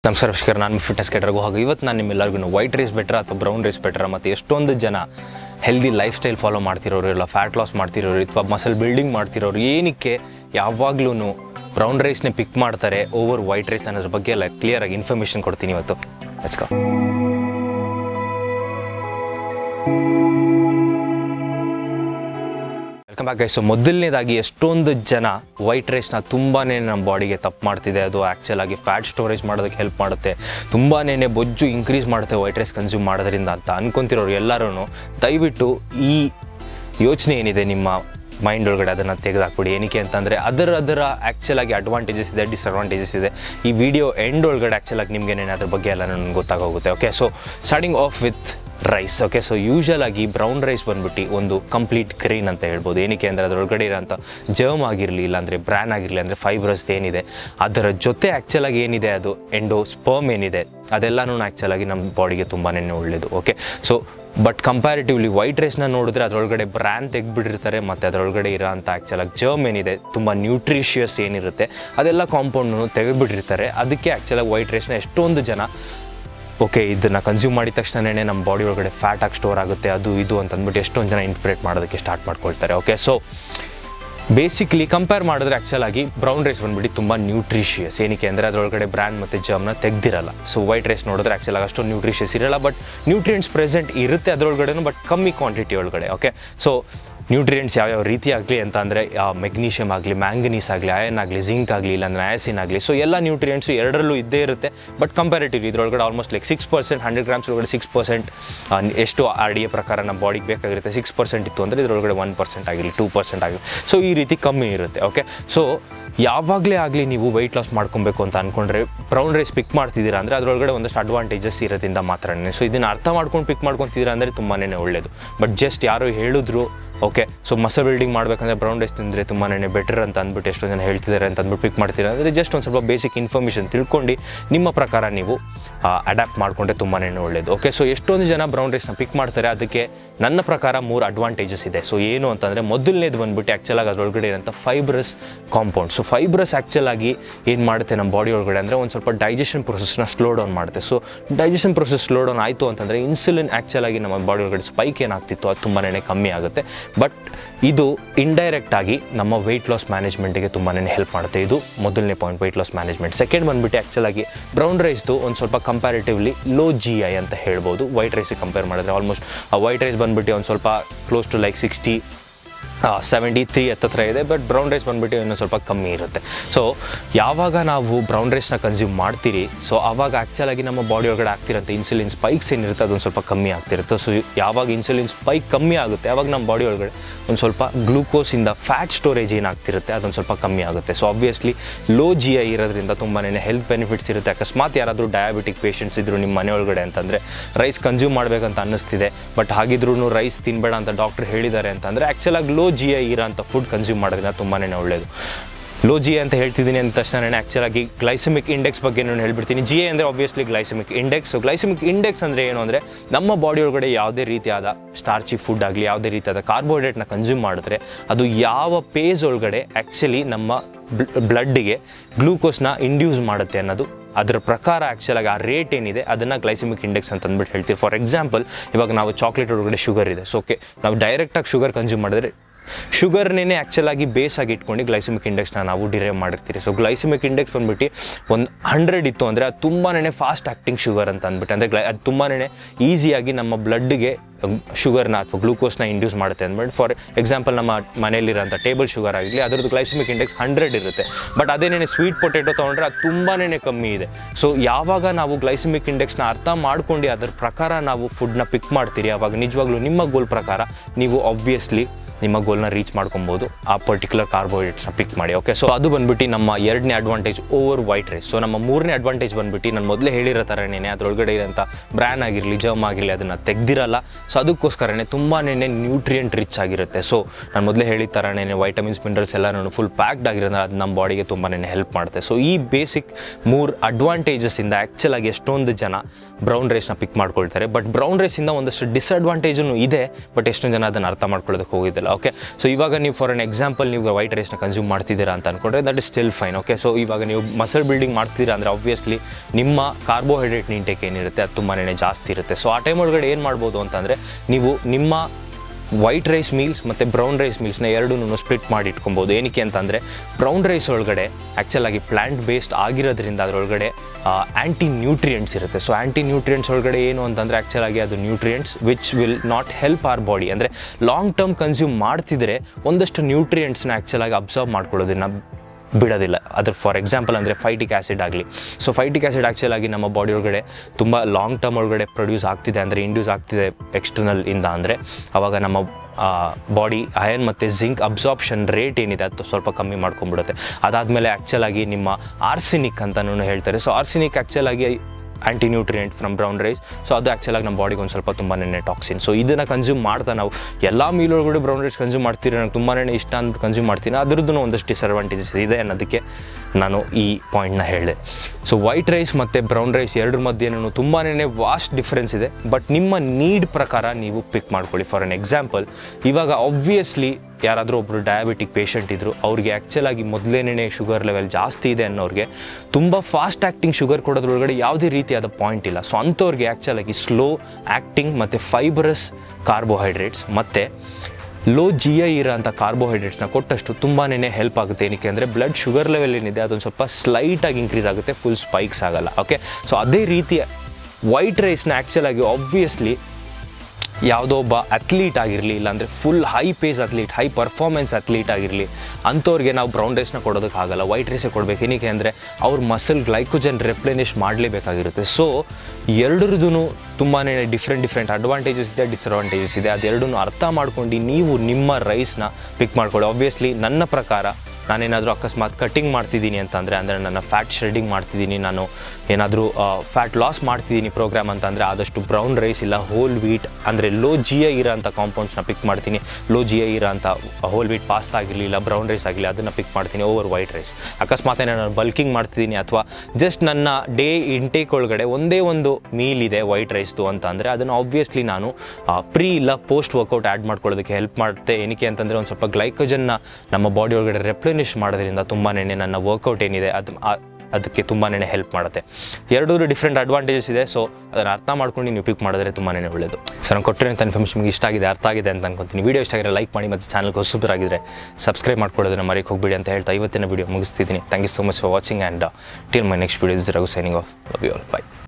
ನಮಸ್ಕಾರ ನಮಸ್ಕಾರ ನಾನು ಫಿಟ್ನೆಸ್ ಕೆಟರ್ಗೂ ಹಾಗೂ ಇವತ್ತು ನಾನು ನಿಮ್ಮೆಲ್ಲರಿಗೂ ವೈಟ್ ರೈಸ್ ಬೆಟ್ರಾ ಅಥವಾ ಬ್ರೌನ್ ರೈಸ್ ಬೆಟ್ರಾ ಮತ್ತು ಎಷ್ಟೊಂದು ಜನ ಹೆಲ್ದಿ ಲೈಫ್ ಸ್ಟೈಲ್ ಫಾಲೋ ಮಾಡ್ತಿರೋರು ಇಲ್ಲ ಫ್ಯಾಟ್ ಲಾಸ್ ಮಾಡ್ತಿರೋರು ಅಥವಾ ಮಸಲ್ ಬಿಲ್ಡಿಂಗ್ ಮಾಡ್ತಿರೋರು ಏನಕ್ಕೆ ಯಾವಾಗ್ಲೂ ಬ್ರೌನ್ ರೈಸ್ನೇ ಪಿಕ್ ಮಾಡ್ತಾರೆ ಓವರ್ ವೈಟ್ ರೈಸ್ ಅನ್ನೋದ್ರ ಬಗ್ಗೆ ಎಲ್ಲ ಕ್ಲಿಯರಾಗಿ ಇನ್ಫಾರ್ಮೇಷನ್ ಕೊಡ್ತೀನಿ ಇವತ್ತು let's go welcome back so ಮೊದಲನೇದಾಗಿ ಎಷ್ಟೊಂದು ಜನ ವೈಟ್ ರೈಸ್ನ ತುಂಬಾ ನಮ್ಮ ಬಾಡಿಗೆ ತಪ್ಪು ಮಾಡ್ತಿದೆ ಅದು ಆ್ಯಕ್ಚುಲ್ ಆಗಿ ಫ್ಯಾಟ್ ಸ್ಟೋರೇಜ್ ಮಾಡೋದಕ್ಕೆ ಹೆಲ್ಪ್ ಮಾಡುತ್ತೆ ತುಂಬಾ ಬೊಜ್ಜು ಇನ್ಕ್ರೀಸ್ ಮಾಡುತ್ತೆ ವೈಟ್ ರೈಸ್ ಕನ್ಸ್ಯೂಮ್ ಮಾಡೋದ್ರಿಂದ ಅಂತ ಅನ್ಕೊಂತಿರೋರು ಎಲ್ಲರೂ ದಯವಿಟ್ಟು ಈ ಯೋಚನೆ ಏನಿದೆ ನಿಮ್ಮ ಮೈಂಡ್ ಒಳಗಡೆ ಅದನ್ನು ತೆಗೆದಾಕ್ಬಿಡಿ ಏನಕ್ಕೆ ಅಂತಂದರೆ ಅದರ ಅದರ ಆ್ಯಕ್ಚುಲ್ ಆಗಿ ಅಡ್ವಾಂಟೇಜಸ್ ಇದೆ ಡಿಸ್ಅಡ್ವಾಂಟೇಜಸ್ ಇದೆ ಈ ವಿಡಿಯೋ ಎಂಡ್ ಒಳಗಡೆ ಆ್ಯಕ್ಚುಲ್ ಆಗಿ ನಿಮ್ಗೆ ಅದ್ರ ಬಗ್ಗೆ ಎಲ್ಲ ನನಗೆ ಗೊತ್ತಾಗೋಗುತ್ತೆ okay so starting of with rice okay so usual ಆಗಿ ಬ್ರೌನ್ ರೈಸ್ ಬಂದ್ಬಿಟ್ಟು ಒಂದು ಕಂಪ್ಲೀಟ್ ಗ್ರೈನ್ ಅಂತ ಹೇಳ್ಬೋದು ಏನಕ್ಕೆ ಅಂದರೆ ಅದರೊಳಗಡೆ ಇರೋಂಥ ಜರ್ಮ್ ಆಗಿರಲಿ ಇಲ್ಲಾಂದರೆ ಬ್ರ್ಯಾನ್ ಆಗಿರಲಿ ಅಂದರೆ ಫೈಬ್ರಸ್ ಏನಿದೆ ಅದರ ಜೊತೆ ಆ್ಯಕ್ಚುಲ್ ಆಗಿ ಏನಿದೆ ಅದು ಎಂಡೋ ಸ್ಪರ್ಮ್ ಏನಿದೆ ಅದೆಲ್ಲನೂ ಆ್ಯಕ್ಚುಲ್ ಆಗಿ ನಮ್ಮ ಬಾಡಿಗೆ ತುಂಬಾ ಒಳ್ಳೆಯದು okay so but comparatively white ರೈಸ್ನ ನೋಡಿದ್ರೆ ಅದರೊಳಗಡೆ ಬ್ರ್ಯಾನ್ ತೆಗೆದ್ಬಿಟ್ಟಿರ್ತಾರೆ ಮತ್ತು ಅದರೊಳಗಡೆ ಇರೋ ಅಂಥ ಆ್ಯಕ್ಚುಲಾಗಿ ಜರ್ಮ್ ಏನಿದೆ ತುಂಬ ನ್ಯೂಟ್ರಿಷಿಯಸ್ ಏನಿರುತ್ತೆ ಅದೆಲ್ಲ ಕಾಂಪೌಂಡನ್ನು ತೆಗೆದುಬಿಟ್ಟಿರ್ತಾರೆ ಅದಕ್ಕೆ ಆ್ಯಕ್ಚುಲಾಗಿ ವೈಟ್ ರೈಸ್ನ ಎಷ್ಟೊಂದು ಜನ ಓಕೆ ಇದನ್ನು ಕನ್ಸ್ಯೂಮ್ ಮಾಡಿದ ತಕ್ಷಣವೇ ನಮ್ಮ ಬಾಡಿ ಒಳಗಡೆ ಫ್ಯಾಟ್ ಆಗಿ ಸ್ಟೋರ್ ಆಗುತ್ತೆ ಅದು ಇದು ಅಂತ ಅಂದ್ಬಿಟ್ಟು ಎಷ್ಟೊಂದು ಜನ ಇನ್ಸ್ಪಿರೇಟ್ ಮಾಡೋದಕ್ಕೆ ಸ್ಟಾರ್ಟ್ ಮಾಡ್ಕೊಳ್ತಾರೆ ಓಕೆ ಸೊ ಬೇಸಿಕ್ಲಿ ಕಂಪೇರ್ ಮಾಡಿದ್ರೆ ಆ್ಯಕ್ಚುಲ್ ಆಗಿ ಬ್ರೌನ್ ರೈಸ್ ಬಂದ್ಬಿಟ್ಟು ತುಂಬ ನ್ಯೂಟ್ರಿಷಿಯಸ್ ಏನಕ್ಕೆ ಅಂದರೆ ಅದರೊಳಗಡೆ ಬ್ರ್ಯಾಂಡ್ ಮತ್ತು ಜಮ್ನ ತೆಗ್ದಿರಲ್ಲ ಸೊ ವೈಟ್ ರೈಸ್ ನೋಡಿದ್ರೆ ಆ್ಯಕ್ಚುಲ್ ಆಗಿ ಅಷ್ಟೊಂದು ನ್ಯೂಟ್ರಿಷಿಯಸ್ ಇರಲ್ಲ ಬಟ್ ನ್ಯೂಟ್ರಿಯೆಂಟ್ಸ್ ಪ್ರೆಸೆಂಟ್ ಇರುತ್ತೆ ಅದರೊಳಗಡೆನೂ ಬಟ್ ಕಮ್ಮಿ ಕ್ವಾಂಟಿಟಿ ಒಳಗಡೆ ಓಕೆ ಸೊ ನ್ಯೂಟ್ರಿಯೆಂಟ್ಸ್ ಯಾವ್ಯಾವ ರೀತಿ ಆಗಲಿ ಅಂತ ಅಂದರೆ ಮೆಗ್ನೀಷಿಯಮ್ ಆಗಲಿ ಮ್ಯಾಂಗನೀಸ್ ಆಗಲಿ ಅಯನ್ ಆಗಲಿ ಜಿಂಕ್ ಆಗಲಿ ಇಲ್ಲಾಂದ್ರೆ ಆ್ಯಸಿನ್ ಆಗಲಿ ಸೊ ಎಲ್ಲ ನ್ಯೂಟ್ರಿಯೆಂಟ್ಸು ಎರಡರಲ್ಲೂ ಇದ್ದೇ ಇರುತ್ತೆ ಬಟ್ ಕಂಪ್ಯಾರಿಟಿವ್ಲಿ ಇದ್ರೊಳಗಡೆ almost like six percent hundred grams ಒಳಗಡೆ ಸಿಕ್ಸ್ ಪರ್ಸೆಂಟ್ ಎಷ್ಟು ಆರ್ ಡಿ ಎ ಪ್ರಕಾರ ನಮ್ಮ ಬಾಡಿಗೆ ಬೇಕಾಗಿರುತ್ತೆ ಸಿಕ್ಸ್ ಪರ್ಸೆಂಟ್ ಇತ್ತು ಅಂದರೆ ಇದರೊಳಗಡೆ ಒನ್ ಪರ್ಸೆಂಟ್ ಆಗಿರಲಿ ಟೂ ಪರ್ಸೆಂಟ್ ಆಗಲಿ ಸೊ ಈ ರೀತಿ ಕಮ್ಮಿ ಇರುತ್ತೆ ಓಕೆ ಸೊ ಯಾವಾಗಲೇ ಆಗಲಿ ನೀವು ವೆಯ್ಟ್ ಲಾಸ್ ಮಾಡ್ಕೊಬೇಕು ಅಂತ ಅಂದ್ಕೊಂಡ್ರೆ ಬ್ರೌನ್ ರೈಸ್ ಪಿಕ್ ಮಾಡ್ತಿದ್ದೀರಾ ಅಂದರೆ ಅದರೊಳಗಡೆ ಒಂದಷ್ಟು ಅಡ್ವಾಂಟೇಜಸ್ ಇರೋದ್ರಿಂದ ಮಾತ್ರನೇ ಸೊ ಇದನ್ನು ಅರ್ಥ ಮಾಡ್ಕೊಂಡು ಪಿಕ್ ಮಾಡ್ಕೊತಿದ್ದೀರಾ ಅಂದರೆ ತುಂಬಾ ಒಳ್ಳೆಯದು ಬಟ್ ಜಸ್ಟ್ ಯಾರೋ ಹೇಳಿದ್ರು ಓಕೆ ಸೊ ಮಸಲ್ ಬಿಲ್ಡಿಂಗ್ ಮಾಡಬೇಕಂದ್ರೆ ಬ್ರೌನ್ ರೈಸ್ ತಿಂದರೆ ತುಂಬಾ ಬೆಟರ್ ಅಂತ ಅಂದ್ಬಿಟ್ಟು ಎಷ್ಟೋ ಜನ ಹೇಳ್ತಿದ್ದಾರೆ ಅಂತ ಅಂದ್ಬಿಟ್ಟು ಪಿಕ್ ಮಾಡ್ತೀರಾ ಅಂದರೆ ಜಸ್ಟ್ ಒಂದು ಸ್ವಲ್ಪ ಬೇಸಿಕ್ ಇನ್ಫಾರ್ಮೇಷನ್ ತಿಳ್ಕೊಂಡು ನಿಮ್ಮ ಪ್ರಕಾರ ನೀವು ಅಡ್ಯಾಪ್ಟ್ ಮಾಡಿಕೊಂಡ್ರೆ ತುಂಬಾ ಒಳ್ಳೆಯದು ಓಕೆ ಸೊ ಎಷ್ಟೊಂದು ಜನ ಬ್ರೌನ್ ರೈಸ್ನ ಪಿಕ್ ಮಾಡ್ತಾರೆ ಅದಕ್ಕೆ ನನ್ನ ಪ್ರಕಾರ ಮೂರು ಅಡ್ವಾಂಟೇಜಸ್ ಇದೆ ಸೊ ಏನು ಅಂತಂದರೆ ಮೊದಲನೇದು ಬಂದ್ಬಿಟ್ಟು ಆ್ಯಕ್ಚುಲಾಗಿ ಅದರೊಳಗಡೆ ಇರೋಂಥ ಫೈಬ್ರಸ್ ಕಾಂಪೌಂಡ್ ಸೊ ಫೈಬ್ರಸ್ ಆ್ಯಕ್ಚುಲಾಗಿ ಏನು ಮಾಡುತ್ತೆ ನಮ್ಮ ಬಾಡಿ ಒಳಗಡೆ ಅಂದರೆ ಒಂದು ಸ್ವಲ್ಪ ಡೈಜೆಷನ್ ಪ್ರೊಸೆಸ್ನ ಸ್ಲೋ ಡೌನ್ ಮಾಡುತ್ತೆ so digestion process slow down ಆಯಿತು ಅಂತಂದರೆ ಇನ್ಸುಲಿನ್ ಆ್ಯಕ್ಚುಲಾಗಿ ನಮ್ಮ ಬಾಡಿ ಒಳಗಡೆ ಸ್ಪೈಕ್ ಏನಾಗ್ತಿತ್ತು ಅದು ತುಂಬಾ ಕಮ್ಮಿ ಆಗುತ್ತೆ ಬಟ್ ಇದು ಇಂಡೈರೆಕ್ಟ್ ಆಗಿ ನಮ್ಮ ವೆಯ್ಟ್ ಲಾಸ್ ಮ್ಯಾನೇಜ್ಮೆಂಟಿಗೆ ತುಂಬಾ ಹೆಲ್ಪ್ ಮಾಡುತ್ತೆ ಇದು ಮೊದಲನೇ point weight loss management second ಬಂದ್ಬಿಟ್ಟು ಆ್ಯಕ್ಚುಲಾಗಿ ಬ್ರೌನ್ ರೈಸ್ದು ಒಂದು ಸ್ವಲ್ಪ ಕಂಪ್ಯಾರಿಟಿವ್ಲಿ ಲೋ ಜಿ ಐ ಅಂತ ಹೇಳ್ಬೋದು ವೈಟ್ ರೈಸಿಗೆ ಕಂಪೇರ್ ಮಾಡಿದ್ರೆ ಆಲ್ಮೋಸ್ಟ್ ವೈಟ್ ರೈಸ್ ಬಂದ್ಬಿಟ್ಟು ಒಂದು ಸ್ವಲ್ಪ close to like sixty seventy three ಹತ್ತತ್ರ ಇದೆ ಬಟ್ ಬ್ರೌನ್ ರೈಸ್ ಬಂದ್ಬಿಟ್ಟು ಇನ್ನೊಂದು ಸ್ವಲ್ಪ ಕಮ್ಮಿ ಇರುತ್ತೆ ಸೊ ಯಾವಾಗ ನಾವು ಬ್ರೌನ್ ರೈಸ್ನ ಕನ್ಸ್ಯೂಮ್ ಮಾಡ್ತೀರಿ ಸೊ ಆವಾಗ ಆ್ಯಕ್ಚುಲಾಗಿ ನಮ್ಮ ಬಾಡಿ ಒಳಗಡೆ ಆಗ್ತಿರುತ್ತೆ ಇನ್ಸುಲಿನ್ ಸ್ಪೈಕ್ಸ್ ಏನಿರುತ್ತೆ ಅದೊಂದು ಸ್ವಲ್ಪ ಕಮ್ಮಿ ಆಗ್ತಿರುತ್ತೆ ಸೊ ಯಾವಾಗ ಇನ್ಸುಲಿನ್ ಸ್ಪೈಕ್ ಕಮ್ಮಿ ಆಗುತ್ತೆ ಆವಾಗ ನಮ್ಮ ಬಾಡಿ ಒಳಗಡೆ ಒಂದು ಸ್ವಲ್ಪ ಗ್ಲೂಕೋಸಿಂದ ಫ್ಯಾಟ್ ಸ್ಟೋರೇಜ್ ಏನಾಗ್ತಿರುತ್ತೆ ಅದೊಂದು ಸ್ವಲ್ಪ ಕಮ್ಮಿ ಆಗುತ್ತೆ so obviously low G I ಇರೋದ್ರಿಂದ ತುಂಬಾ ಹೆಲ್ತ್ ಬೆನಿಫಿಟ್ಸ್ ಇರುತ್ತೆ ಅಕಸ್ಮಾತ್ ಯಾರಾದರೂ ಡಯಾಬಿಟಿಕ್ ಪೇಷಂಟ್ಸ್ ಇದ್ರು ನಿಮ್ಮ ಮನೆ ಒಳಗಡೆ ಅಂತಂದರೆ ರೈಸ್ ಕನ್ಸ್ಯೂಮ್ ಮಾಡಬೇಕಂತ ಅನ್ನಿಸ್ತಿದೆ ಬಟ್ ಹಾಗಿದ್ರೂ ರೈಸ್ ತಿನ್ಬೇಡ ಅಂತ ಡಾಕ್ಟರ್ ಹೇಳಿದ್ದಾರೆ ಅಂತಂದರೆ ಆ್ಯಕ್ಚುಲಾಗಿ ಲೋ ಜಿ ಐ ಇರೋಂಥ ಫುಡ್ ಕನ್ಸ್ಯೂಮ್ ಮಾಡೋದ್ರಿಂದ ತುಂಬಾ ಒಳ್ಳೆಯದು ಲೋ ಜಿ ಎ ಅಂತ ಹೇಳ್ತಿದ್ದೀನಿ ಅಂದ ತಕ್ಷಣ ನಾನು ಆ್ಯಕ್ಚುಲಾಗಿ ಗ್ಲೈಸಮಿಕ್ ಇಂಡೆಕ್ಸ್ ಬಗ್ಗೆ ನಾನು ಹೇಳ್ಬಿಡ್ತೀನಿ ಜಿ ಎ ಅಂದರೆ obviously glycemic index glycemic index ಅಂದರೆ ಏನು ಅಂದರೆ ನಮ್ಮ ಬಾಡಿ ಒಳಗಡೆ ಯಾವುದೇ ರೀತಿಯಾದ ಸ್ಟಾರ್ಚಿ ಫುಡ್ ಆಗಲಿ ಯಾವುದೇ ರೀತಿಯಾದ ಕಾರ್ಬೋಹೈಡ್ರೇಟ್ನ ಕನ್ಸ್ಯೂಮ್ ಮಾಡಿದ್ರೆ ಅದು ಯಾವ ಪೇಸ್ ಒಳಗಡೆ ಆ್ಯಕ್ಚುಲಿ ನಮ್ಮ ಬ್ಲಡ್ಗೆ ಗ್ಲೂಕೋಸ್ನ ಇಂಡ್ಯೂಸ್ ಮಾಡುತ್ತೆ ಅನ್ನೋದು ಅದರ ಪ್ರಕಾರ ಆ್ಯಕ್ಚುಲಾಗಿ ಆ ರೇಟ್ ಏನಿದೆ ಅದನ್ನು ಗ್ಲೈಸಮಿಕ್ ಇಂಡೆಕ್ಸ್ ಅಂತ ಅಂದ್ಬಿಟ್ಟು ಹೇಳ್ತೀವಿ ಫಾರ್ ಎಕ್ಸಾಂಪಲ್ ಇವಾಗ ನಾವು ಚಾಕ್ಲೇಟ್ ಒಳಗಡೆ ಶುಗರ್ ಇದೆ ಸೊ ಓಕೆ ನಾವು ಡೈರೆಕ್ಟಾಗಿ ಶುಗರ್ ಕನ್ಸ್ಯೂಮ್ ಮಾಡಿದ್ರೆ ಶುಗರ್ನೇ ಆ್ಯಕ್ಚುಲಾಗಿ ಬೇಸ್ ಆಗಿ ಇಟ್ಕೊಂಡು ಗ್ಲೈಸಮಿಕ್ ಇಂಡೆಕ್ಸ್ನ ನಾವು ಡಿರೈವ್ ಮಾಡಿರ್ತೀರಿ ಸೊ ಗ್ಲೈಸಮಿಕ್ ಇಂಡೆಕ್ಸ್ ಬಂದ್ಬಿಟ್ಟು ಒಂದು ಹಂಡ್ರೆಡ್ ಇತ್ತು ಅಂದರೆ ಅದು ತುಂಬಾ ಫಾಸ್ಟ್ ಆ್ಯಕ್ಟಿಂಗ್ ಶುಗರ್ ಅಂತ ಅಂದ್ಬಿಟ್ಟು ಅಂದರೆ ಗ್ಲೈ ಅದು ತುಂಬಾ ಈಸಿಯಾಗಿ ನಮ್ಮ ಬ್ಲಡ್ಗೆ ಶುಗರ್ನ ಅಥವಾ ಗ್ಲೂಕೋಸ್ನ ಇಂಡ್ಯೂಸ್ ಮಾಡುತ್ತೆ ಅಂದ್ಬಿಟ್ಟು ಫಾರ್ ಎಕ್ಸಾಂಪಲ್ ನಮ್ಮ ಮನೆಯಲ್ಲಿರೋಂಥ ಟೇಬಲ್ ಶುಗರ್ ಆಗಲಿ ಅದರದ್ದು ಗ್ಲೈಸಮಿಕ್ ಇಂಡೆಕ್ಸ್ ಹಂಡ್ರೆಡ್ ಇರುತ್ತೆ ಬಟ್ ಅದೇನೇ ಸ್ವೀಟ್ ಪೊಟೆಟೋ ತೊಗೊಂಡ್ರೆ ಅದು ತುಂಬಾ ಕಮ್ಮಿ ಇದೆ ಸೊ ಯಾವಾಗ ನಾವು ಗ್ಲೈಸಮಿಕ್ ಇಂಡೆಕ್ಸ್ನ ಅರ್ಥ ಮಾಡ್ಕೊಂಡು ಅದರ ಪ್ರಕಾರ ನಾವು ಫುಡ್ನ ಪಿಕ್ ಮಾಡ್ತೀರಿ ಆವಾಗ ನಿಜವಾಗ್ಲೂ ನಿಮ್ಮ ಗೋಲ್ ಪ್ರಕಾರ ನೀವು ಆಬ್ವಿಯಸ್ಲಿ ನಿಮ್ಮ ಗೋಲ್ನ ರೀಚ್ ಮಾಡ್ಕೊಬೋದು ಆ ಪರ್ಟಿಕ್ಯುಲರ್ ಕಾರ್ಬೋಹೈಡ್ರೇಟ್ಸ್ನ ಪಿಕ್ ಮಾಡಿ ಓಕೆ ಸೊ ಅದು ಬಂದ್ಬಿಟ್ಟು ನಮ್ಮ ಎರಡನೇ advantage over white rice so ನಮ್ಮ ಮೂರನೇ ಅಡ್ವಾಂಟೇಜ್ ಬಂದ್ಬಿಟ್ಟು ನಾನು ಮೊದಲೇ ಹೇಳಿರೋ ಥರನೇ ಅದರೊಳಗಡೆ ಇರೋಂಥ ಬ್ರ್ಯಾನ್ ಆಗಿರಲಿ ಜಮ್ ಆಗಿರಲಿ ಅದನ್ನು ತೆಗ್ದಿರಲ್ಲ ಸೊ ಅದಕ್ಕೋಸ್ಕರನೇ ತುಂಬಾ ನ್ಯೂಟ್ರಿಯೆಂಟ್ ರಿಚ್ ಆಗಿರುತ್ತೆ ಸೊ ನಾನು ಮೊದಲೇ ಹೇಳಿದ ಥರನೇ ವೈಟಮಿನ್ಸ್ ಮಿನರಲ್ಸ್ ಎಲ್ಲನೂ ಫುಲ್ ಪ್ಯಾಕ್ಡ್ ಆಗಿರೋದ್ರಿಂದ ಅದು ನಮ್ಮ ಬಾಡಿಗೆ ತುಂಬಾ ಹೆಲ್ಪ್ ಮಾಡುತ್ತೆ ಸೊ ಈ ಬೇಸಿಕ್ ಮೂರು ಅಡ್ವಾಂಟೇಜಸ್ಸಿಂದ ಆ್ಯಕ್ಚುಲಾಗಿ ಎಷ್ಟೊಂದು ಜನ ಬ್ರೌನ್ ರೈಸ್ನ ಪಿಕ್ ಮಾಡ್ಕೊಳ್ತಾರೆ ಬಟ್ ಬ್ರೌನ್ ರೈಸಿಂದ ಒಂದಷ್ಟು ಡಿಸ್ಅಡ್ವಾಂಟೇಜೂ ಇದೆ ಬಟ್ ಎಷ್ಟೊಂದು ಜನ ಅದನ್ನು ಅರ್ಥ ಮಾಡ್ಕೊಳ್ಳೋದಕ್ಕೆ ಹೋಗಿದ್ದಿಲ್ಲ ಆಗೋದಿಲ್ಲ ಓಕೆ ಸೊ ಇವಾಗ ನೀವು ಫಾರ್ ಅನ್ ಎಕ್ಸಾಂಪಲ್ ನೀವು ವೈಟ್ ರೈಸ್ನ ಕನ್ಸ್ಯೂಮ್ ಮಾಡ್ತಿದ್ದೀರಾ ಅಂತ ಅನ್ಕೊಂಡ್ರೆ that is still fine okay so ಇವಾಗ ನೀವು ಮಸಲ್ ಬಿಲ್ಡಿಂಗ್ ಮಾಡ್ತಿದ್ದೀರಾ ಅಂದರೆ ಆಬ್ವಿಯಸ್ಲಿ ನಿಮ್ಮ ಕಾರ್ಬೋಹೈಡ್ರೇಟ್ ಇಂಟೇಕ್ ಏನಿರುತ್ತೆ ಅದು ತುಂಬಾ ಜಾಸ್ತಿ ಇರುತ್ತೆ ಸೊ ಆ ಟೈಮ್ ಒಳಗಡೆ ಏನು ಮಾಡ್ಬೋದು ಅಂತಂದರೆ ನೀವು ನಿಮ್ಮ ವೈಟ್ ರೈಸ್ ಮೀಲ್ಸ್ ಮತ್ತು ಬ್ರೌನ್ ರೈಸ್ ಮೀಲ್ಸ್ನ ಎರಡೂ ಸ್ಪ್ಲಿಟ್ ಮಾಡಿ ಇಟ್ಕೊಬೋದು ಏನಕ್ಕೆ ಅಂತಂದರೆ ಬ್ರೌನ್ ರೈಸ್ ಒಳಗಡೆ ಆ್ಯಕ್ಚುಲಾಗಿ ಪ್ಲ್ಯಾಂಟ್ ಬೇಸ್ಡ್ ಆಗಿರೋದ್ರಿಂದ ಅದರೊಳಗಡೆ ಆ್ಯಂಟಿ ನ್ಯೂಟ್ರಿಯೆಂಟ್ಸ್ ಇರುತ್ತೆ ಸೊ ಆ್ಯಂಟಿ ನ್ಯೂಟ್ರಿಯೆಂಟ್ಸ್ ಒಳಗಡೆ ಏನು ಅಂತಂದರೆ ಆ್ಯಕ್ಚುಲಾಗಿ ಅದು nutrients which will not help our body ಅಂದರೆ ಲಾಂಗ್ ಟರ್ಮ್ ಕನ್ಸ್ಯೂಮ್ ಮಾಡ್ತಿದ್ರೆ ಒಂದಷ್ಟು ನ್ಯೂಟ್ರಿಯೆಂಟ್ಸ್ನ ಆ್ಯಕ್ಚುಲಾಗಿ ಅಬ್ಸರ್ವ್ ಮಾಡ್ಕೊಳ್ಳೋದನ್ನ ಬಿಡೋದಿಲ್ಲ ಅದ್ರ ಫಾರ್ ಎಕ್ಸಾಂಪಲ್ ಅಂದರೆ ಫೈಟಿಕ್ ಆ್ಯಸಿಡ್ ಆಗಲಿ ಸೊ ಫೈಟಿಕ್ ಆ್ಯಸಿಡ್ ಆ್ಯಕ್ಚುಲ್ ಆಗಿ ನಮ್ಮ ಬಾಡಿ ಒಳಗಡೆ ತುಂಬ ಲಾಂಗ್ ಟರ್ಮ್ ಒಳಗಡೆ ಪ್ರೊಡ್ಯೂಸ್ ಆಗ್ತಿದೆ ಅಂದರೆ ಇಂಡ್ಯೂಸ್ ಆಗ್ತಿದೆ ಎಕ್ಸ್ಟರ್ನಲ್ ಇಂದ ಅಂದರೆ ಅವಾಗ ನಮ್ಮ ಬಾಡಿ ಅಯನ್ ಮತ್ತು ಜಿಂಕ್ ಅಬ್ಸಾರ್ಪ್ಷನ್ ರೇಟ್ ಏನಿದೆ ಅದು ಸ್ವಲ್ಪ ಕಮ್ಮಿ ಮಾಡ್ಕೊಂಡ್ಬಿಡುತ್ತೆ ಅದಾದಮೇಲೆ ಆ್ಯಕ್ಚುಲಾಗಿ ನಿಮ್ಮ ಆರ್ಸಿನಿಕ್ ಅಂತಲೂ ಹೇಳ್ತಾರೆ ಸೊ ಆರ್ಸಿನಿಕ್ ಆ್ಯಕ್ಚುಲಾಗಿ anti nutrient from brown rice so ಅದು ಆ್ಯಕ್ಚುಲಾಗಿ ನಮ್ಮ ಬಾಡಿಗೆ ಒಂದು ಸ್ವಲ್ಪ ತುಂಬಾ ಟಾಕ್ಸಿನ್ ಸೊ ಇದನ್ನು ಕನ್ಸ್ಯೂಮ್ ಮಾಡ್ತಾ ನಾವು ಎಲ್ಲ ಮೀಲ್ ಒಳಗಡೆ ಬ್ರೌನ್ ರೈಸ್ ಕನ್ಸ್ಯೂಮ್ ಮಾಡ್ತೀರಿ ನನಗೆ ತುಂಬಾ ಇಷ್ಟ ಅಂದ್ಬಿಟ್ಟು ಕನ್ಸ್ಯೂಮ್ ಮಾಡ್ತೀನಿ ಅದ್ರದ್ದು ಒಂದಷ್ಟು ಡಿಸಡ್ವಾಂಟೇಜಸ್ ಇದೆ ಅನ್ನೋದಕ್ಕೆ ನಾನು ಈ ಪಾಯಿಂಟ್ನ ಹೇಳಿದೆ ಸೊ ವೈಟ್ ರೈಸ್ ಮತ್ತು ಬ್ರೌನ್ ರೈಸ್ ಎರಡರ ಮಧ್ಯೆನೂ ತುಂಬಾ ವಾಸ್ಟ್ ಡಿಫ್ರೆನ್ಸ್ ಇದೆ ಬಟ್ ನಿಮ್ಮ ನೀಡ್ ಪ್ರಕಾರ ನೀವು ಪಿಕ್ ಮಾಡ್ಕೊಳ್ಳಿ ಫಾರ್ ಅನ್ ಎಕ್ಸಾಂಪಲ್ ಇವಾಗ ಆಬ್ವಿಯಸ್ಲಿ ಯಾರಾದರೂ ಒಬ್ಬರು ಡಯಾಬಿಟಿಕ್ ಪೇಷಂಟ್ ಇದ್ದರು ಅವ್ರಿಗೆ ಆ್ಯಕ್ಚುಲಾಗಿ ಮೊದಲೇನೇ ಶುಗರ್ ಲೆವೆಲ್ ಜಾಸ್ತಿ ಇದೆ ಅನ್ನೋರಿಗೆ ತುಂಬ ಫಾಸ್ಟ್ ಆ್ಯಕ್ಟಿಂಗ್ ಶುಗರ್ ಕೊಡೋದ್ರೊಳಗಡೆ ಯಾವುದೇ ರೀತಿಯಾದ ಪಾಯಿಂಟ್ ಇಲ್ಲ ಸೊ ಅಂಥವ್ರಿಗೆ ಆ್ಯಕ್ಚುಲಾಗಿ ಸ್ಲೋ ಆ್ಯಕ್ಟಿಂಗ್ ಮತ್ತು ಫೈಬರಸ್ ಕಾರ್ಬೋಹೈಡ್ರೇಟ್ಸ್ ಮತ್ತು ಲೋ ಜಿ ಐ ಇರೋಂಥ ಕಾರ್ಬೋಹೈಡ್ರೇಟ್ಸ್ನ ಕೊಟ್ಟಷ್ಟು ತುಂಬಾ ಹೆಲ್ಪ್ ಆಗುತ್ತೆ ಏನಕ್ಕೆ ಅಂದರೆ ಬ್ಲಡ್ ಶುಗರ್ ಲೆವೆಲ್ ಏನಿದೆ ಅದೊಂದು ಸ್ವಲ್ಪ ಸ್ಲೈಟಾಗಿ ಇನ್ಕ್ರೀಸ್ ಆಗುತ್ತೆ ಫುಲ್ ಸ್ಪೈಕ್ಸ್ ಆಗಲ್ಲ ಓಕೆ ಸೊ ಅದೇ ರೀತಿಯ ವೈಟ್ ರೈಸ್ನ ಆ್ಯಕ್ಚುಲಾಗಿ ಆಬ್ವಿಯಸ್ಲಿ ಯಾವುದೋ ಒಬ್ಬ ಅಥ್ಲೀಟ್ ಆಗಿರಲಿ ಇಲ್ಲಾಂದರೆ full high pace athlete high performance athlete ಆಗಿರಲಿ ಅಂಥವ್ರಿಗೆ ನಾವು ಬ್ರೌನ್ ರೈಸ್ನ ಕೊಡೋದಕ್ಕಾಗಲ್ಲ ವೈಟ್ ರೈಸೇ ಕೊಡಬೇಕು ಏನಕ್ಕೆ ಅಂದರೆ ಅವ್ರ ಮಸಲ್ ಗ್ಲೈಕೋಜನ್ ರೆಪ್ಲೆನಿಶ್ ಮಾಡಲೇಬೇಕಾಗಿರುತ್ತೆ ಸೊ ಎರಡರದ್ದು ತುಂಬಾ ಡಿಫ್ರೆಂಟ್ ಡಿಫ್ರೆಂಟ್ ಅಡ್ವಾಂಟೇಜಸ್ ಇದೆ ಡಿಸ್ಅಡ್ವಾಂಟೇಜಸ್ ಇದೆ ಅದೆರಡನ್ನೂ ಅರ್ಥ ಮಾಡ್ಕೊಂಡು ನೀವು ನಿಮ್ಮ ರೈಸ್ನ ಪಿಕ್ ಮಾಡ್ಕೊಳ್ಳಿ ಆಬ್ವಿಯಸ್ಲಿ ನನ್ನ ಪ್ರಕಾರ ನಾನೇನಾದರೂ ಅಕಸ್ಮಾತ್ ಕಟ್ಟಿಂಗ್ ಮಾಡ್ತಿದ್ದೀನಿ ಅಂತಂದರೆ ಅಂದರೆ ನನ್ನ ಫ್ಯಾಟ್ ಶೆಡ್ಡಿಂಗ್ ಮಾಡ್ತಿದ್ದೀನಿ ನಾನು ಏನಾದರೂ ಫ್ಯಾಟ್ ಲಾಸ್ ಮಾಡ್ತಿದ್ದೀನಿ ಪ್ರೋಗ್ರಾಮ್ ಅಂತಂದರೆ ಆದಷ್ಟು ಬ್ರೌನ್ ರೈಸ್ ಇಲ್ಲ ಹೋಲ್ ವೀಟ್ ಅಂದರೆ ಲೋ ಜಿ ಐ ಇರೋಂಥ ಕಾಂಪೌಂಡ್ಸ್ನ ಪಿಕ್ ಮಾಡ್ತೀನಿ ಲೋ ಜಿ ಐ ಇರೋಂಥ ಹೋಲ್ ವೀಟ್ ಪಾಸ್ತಾ ಆಗಿರಲಿ ಇಲ್ಲ ಬ್ರೌನ್ ರೈಸ್ ಆಗಿರಲಿ ಅದನ್ನು ಪಿಕ್ ಮಾಡ್ತೀನಿ ಓವರ್ ವೈಟ್ ರೈಸ್ ಅಕಸ್ಮಾತ್ ನಾನು ಬಲ್ಕಿಂಗ್ ಮಾಡ್ತಿದ್ದೀನಿ ಅಥವಾ ಜಸ್ಟ್ ನನ್ನ ಡೇ ಇಂಟೇಕ್ ಒಳಗಡೆ ಒಂದೇ ಒಂದು ಮೀಲ್ ಇದೆ ವೈಟ್ ರೈಸ್ದು ಅಂತ ಅಂದರೆ ಅದನ್ನು ಆಬ್ವಿಯಸ್ಲಿ ನಾನು ಪ್ರೀ ಇಲ್ಲ ಪೋಸ್ಟ್ ವರ್ಕೌಟ್ ಆ್ಯಡ್ ಮಾಡ್ಕೊಳ್ಳೋದಕ್ಕೆ ಹೆಲ್ಪ್ ಮಾಡುತ್ತೆ ಏನಕ್ಕೆ ಅಂತಂದರೆ ಒಂದು ಸ್ವಲ್ಪ ಗ್ಲೈಕೋಜನ್ನ ನಮ್ಮ ಬಾಡಿ ಒಳಗಡೆ ರೆಪ್ಲೆನಿಶ್ ಮಾಡೋದ್ರಿಂದ ತುಂಬಾ ನನ್ನ ವರ್ಕೌಟ್ ಏನಿದೆ ಅದು ಆ- ಅದಕ್ಕೆ ತುಂಬಾ ಹೆಲ್ಪ್ ಮಾಡುತ್ತೆ ಎರಡೂ ಡಿಫ್ರೆಂಟ್ ಅಡ್ವಾಂಟೇಜಸ್ ಇದೆ ಸೊ ಅದನ್ನು ಅರ್ಥ ಮಾಡ್ಕೊಂಡು ನೀವು ಪಿಕ್ ಮಾಡಿದ್ರೆ ತುಂಬಾ ಒಳ್ಳೆಯದು ಸೊ ನಾನು ಕೊಟ್ಟಿರೋಂಥ ಇನ್ಫಾರ್ಮೇಷನ್ ನಿಮಗೆ ಇಷ್ಟ ಆಗಿದೆ ಅರ್ಥ ಆಗಿದೆ ಅಂತ ಅನ್ಕೊಂತೀನಿ ವಿಡಿಯೋ ಇಷ್ಟ ಆಗಿದ್ರೆ ಲೈಕ್ ಮಾಡಿ ಮತ್ತು ಚಾನಲ್ಗೆ ಹೊಸಬ್ರು ಆಗಿದ್ರೆ ಸಬ್ಸ್ಕ್ರೈಬ್ ಮಾಡ್ಕೊಳ್ಳೋದನ್ನ ಮರೆಯಕ್ಕೆ ಹೋಗ್ಬೇಡಿ ಅಂತ ಹೇಳ್ತಾ ಇವತ್ತಿನ ವಿಡಿಯೋ ಮುಗಿಸ್ತಿದ್ದೀನಿ thank you so much for watching and till my next videos Raghu signing off love you all by